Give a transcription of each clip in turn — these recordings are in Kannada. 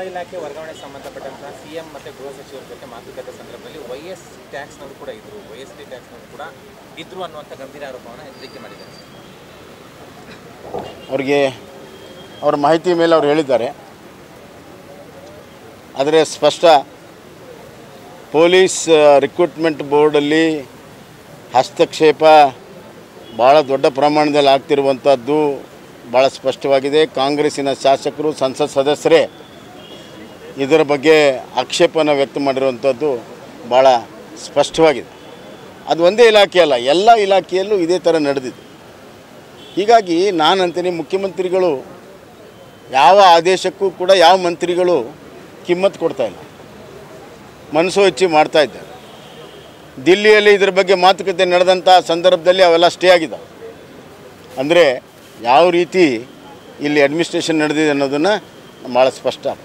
ಇಲಾಖೆ ವರ್ಗಾವಣೆ ಸಂಬಂಧಪಟ್ಟಂತಹ ಸಿಎಂ ಮತ್ತೆ ಗೃಹ ಸಚಿವರ ಜೊತೆ ಮಾತುಕತೆ ಸಂದರ್ಭದಲ್ಲಿ ವೈ ಎಸ್ ಟ್ಯಾಕ್ಸ್ನವರು ಕೂಡ ಇದ್ರು ವೈ ಎಸ್ ಟಿ ಟ್ಯಾಕ್ಸ್ನವರು ಕೂಡ ಇದ್ರು ಅನ್ನುವಂಥ ಗಂಭೀರ ಆರೋಪವನ್ನು ಎಚ್ಚರಿಕೆ ಮಾಡಿದ್ದಾರೆ ಅವ್ರಿಗೆ ಅವ್ರ ಮಾಹಿತಿ ಮೇಲೆ ಅವ್ರು ಹೇಳಿದ್ದಾರೆ ಆದರೆ ಸ್ಪಷ್ಟ ಪೊಲೀಸ್ ರಿಕ್ರೂಟ್ಮೆಂಟ್ ಬೋರ್ಡಲ್ಲಿ ಹಸ್ತಕ್ಷೇಪ ಭಾಳ ದೊಡ್ಡ ಪ್ರಮಾಣದಲ್ಲಿ ಆಗ್ತಿರುವಂಥದ್ದು ಭಾಳ ಸ್ಪಷ್ಟವಾಗಿದೆ ಕಾಂಗ್ರೆಸ್ಸಿನ ಶಾಸಕರು ಸಂಸತ್ ಸದಸ್ಯರೇ ಇದರ ಬಗ್ಗೆ ಆಕ್ಷೇಪನ ವ್ಯಕ್ತ ಮಾಡಿರುವಂಥದ್ದು ಭಾಳ ಸ್ಪಷ್ಟವಾಗಿದೆ ಅದು ಒಂದೇ ಇಲಾಖೆ ಅಲ್ಲ ಎಲ್ಲ ಇಲಾಖೆಯಲ್ಲೂ ಇದೇ ಥರ ನಡೆದಿದೆ ಹೀಗಾಗಿ ನಾನು ಅಂತೀನಿ ಮುಖ್ಯಮಂತ್ರಿಗಳು ಯಾವ ಆದೇಶಕ್ಕೂ ಕೂಡ ಯಾವ ಮಂತ್ರಿಗಳು ಕಿಮ್ಮತ್ತು ಕೊಡ್ತಾ ಇಲ್ಲ ಮನಸ್ಸು ಹೆಚ್ಚಿ ಮಾಡ್ತಾ ಇದ್ದಾರೆ ದಿಲ್ಲಿಯಲ್ಲಿ ಇದರ ಬಗ್ಗೆ ಮಾತುಕತೆ ನಡೆದಂಥ ಸಂದರ್ಭದಲ್ಲಿ ಅವೆಲ್ಲ ಸ್ಟೇ ಆಗಿದ್ದಾವೆ ಅಂದರೆ ಯಾವ ರೀತಿ ಇಲ್ಲಿ ಅಡ್ಮಿನಿಸ್ಟ್ರೇಷನ್ ನಡೆದಿದೆ ಅನ್ನೋದನ್ನು ಭಾಳ ಸ್ಪಷ್ಟ ಆಗ್ತದೆ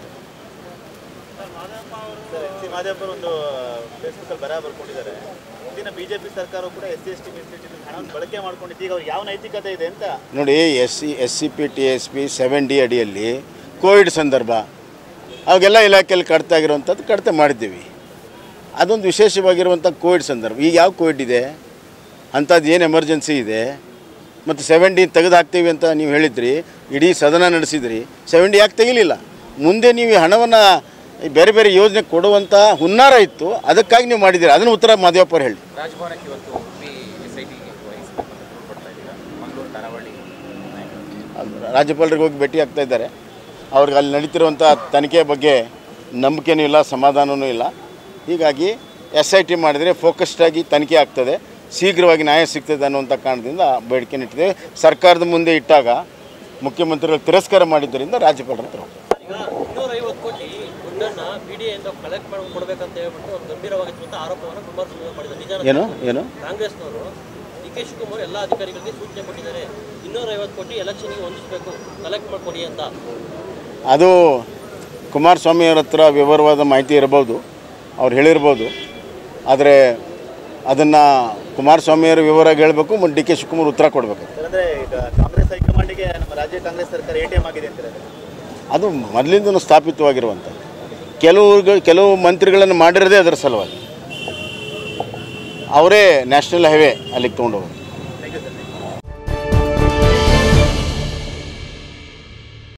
ಸರ್ ಎನ್ ಸಿ ಮಾದೇವಪ್ಪರು ಒಂದು ಫೇಸ್ಬುಕ್ಕಲ್ಲಿ ಬರ ಬರ್ಕೊಂಡಿದ್ದಾರೆ ಮುಂದಿನ ಬಿಜೆಪಿ ಸರ್ಕಾರ ಕೂಡ ಎಸ್ ಸಿ ಎಸ್ ಟಿ ಮೀಸಲಿಟ್ಟಿದ್ದು ಹಣವನ್ನು ಬಳಕೆ ಮಾಡ್ಕೊಂಡಿದ್ದು ಈಗ ಅವ್ರಿಗೆ ಯಾವ ನೈತಿಕತೆ ಇದೆ ಅಂತ ನೋಡಿ S C S C P T S P seven D ಅಡಿಯಲ್ಲಿ ಕೋವಿಡ್ ಸಂದರ್ಭ ಅವಾಗೆಲ್ಲ ಇಲಾಖೆಯಲ್ಲಿ ಕಡಿತ ಆಗಿರುವಂಥದ್ದು ಕಡಿತ ಮಾಡಿದ್ದೀವಿ ಅದೊಂದು ವಿಶೇಷವಾಗಿರುವಂಥ ಕೋವಿಡ್ ಸಂದರ್ಭ ಈಗ ಯಾವ ಕೋವಿಡ್ ಇದೆ ಅಂಥದ್ದು ಏನು ಎಮರ್ಜೆನ್ಸಿ ಇದೆ ಮತ್ತು ಸೆವೆನ್ ಡಿ ತೆಗೆದು ಹಾಕ್ತೀವಿ ಅಂತ ನೀವು ಹೇಳಿದ್ರಿ ಇಡೀ ಸದನ ನಡೆಸಿದ್ರಿ ಸೆವೆನ್ ಡಿ ಯಾಕೆ ತೆಗಿಲಿಲ್ಲ ಮುಂದೆ ನೀವು ಈ ಹಣವನ್ನು ಬೇರೆ ಬೇರೆ ಯೋಜನೆ ಕೊಡುವಂಥ ಹುನ್ನಾರ ಇತ್ತು ಅದಕ್ಕಾಗಿ ನೀವು ಮಾಡಿದ್ದೀರಿ ಅದನ್ನು ಉತ್ತರ ಮಾದೇವಪ್ಪರು ಹೇಳಿ ರಾಜಭವನಕ್ಕೆ ಇವತ್ತು ಉಡುಪಿ ಎಸ್ ಐ ಟಿಗೆ ವಹಿಸಬೇಕು ಅಂತ ದೂರು ಕೊಡ್ತಾ ಇದ್ದೀರಾ ಮಂಗಳೂರು ಕರಾವಳಿ ನಾಯಕರು ರಾಜ್ಯಪಾಲರಿಗೆ ಹೋಗಿ ಭೇಟಿ ಆಗ್ತಾ ಇದ್ದಾರೆ ಅವ್ರಿಗೆ ಅಲ್ಲಿ ನಡೀತಿರುವಂಥ ತನಿಖೆ ಬಗ್ಗೆ ನಂಬಿಕೆನೂ ಇಲ್ಲ ಸಮಾಧಾನವೂ ಇಲ್ಲ ಹೀಗಾಗಿ ಎಸ್ ಐ ಟಿ ಮಾಡಿದರೆ ಫೋಕಸ್ಡಾಗಿ ತನಿಖೆ ಆಗ್ತದೆ ಶೀಘ್ರವಾಗಿ ನ್ಯಾಯ ಸಿಗ್ತದೆ ಅನ್ನುವಂಥ ಕಾರಣದಿಂದ ಬೇಡಿಕೆ ಇಟ್ಟಿದ್ದೇವೆ ಸರ್ಕಾರದ ಮುಂದೆ ಇಟ್ಟಾಗ ಮುಖ್ಯಮಂತ್ರಿಗಳು ತಿರಸ್ಕಾರ ಮಾಡಿದ್ದರಿಂದ ರಾಜ್ಯಪಾಲರ ಹತ್ರ ಹೋಗ್ತಾರೆ. ಈಗ ಇನ್ನೂರೈವತ್ತು ಕೋಟಿ ದುಡ್ಡನ್ನ ಬಿ ಡಿ ಎಯಿಂದ ಕಲೆಕ್ಟ್ ಮಾಡಿ ಕೊಡಬೇಕಂತ ಹೇಳ್ಬಿಟ್ಟು ಒಂದು ಗಂಭೀರವಾಗಿರುವಂಥ ಆರೋಪವನ್ನು ಕುಮಾರಸ್ವಾಮಿ ಮಾಡಿದ್ದಾರೆ ನಿಜ ಏನು ಏನು ಕಾಂಗ್ರೆಸ್ನವರು ಡಿ ಕೆ ಶಿವಕುಮಾರ್ ಎಲ್ಲ ಅಧಿಕಾರಿಗಳಿಗೆ ಸೂಚನೆ ಕೊಟ್ಟಿದ್ದಾರೆ ಇನ್ನೂರೈವತ್ತು ಕೋಟಿ ಎಲೆಕ್ಷನ್ಗೆ ಹೊಂದಿಸಬೇಕು ಕಲೆಕ್ಟ್ ಮಾಡಿಕೊಡಿ ಅಂತ ಅದು ಕುಮಾರಸ್ವಾಮಿಯವರ ಹತ್ರ ವಿವರವಾದ ಮಾಹಿತಿ ಇರ್ಬೋದು ಅವ್ರು ಹೇಳಿರ್ಬೋದು ಆದರೆ ಅದನ್ನು ಕುಮಾರಸ್ವಾಮಿಯವರು ವಿವರ ಹೇಳಬೇಕು ಮತ್ತು ಡಿ ಕೆ ಶಿವಕುಮಾರ್ ಉತ್ತರ ಕೊಡಬೇಕು ಸರ್ ಅಂದರೆ ಈಗ ಕಾಂಗ್ರೆಸ್ ಹೈಕಮಾಂಡಿಗೆ ನಮ್ಮ ರಾಜ್ಯ ಕಾಂಗ್ರೆಸ್ ಸರ್ಕಾರ ಎ ಟಿ ಎಂ ಆಗಿದೆ ಅಂತಾರೆ ಅದು ಮೊದಲಿಂದನೂ ಸ್ಥಾಪಿತವಾಗಿರುವಂಥದ್ದು ಕೆಲವು ಕೆಲವು ಮಂತ್ರಿಗಳನ್ನು ಮಾಡಿರೋದೇ ಅದರ ಸಲುವಾಗಿ ಅವರೇ ನ್ಯಾಷನಲ್ ಹೈವೇ ಅಲ್ಲಿಗೆ ತೊಗೊಂಡೋಗೋದು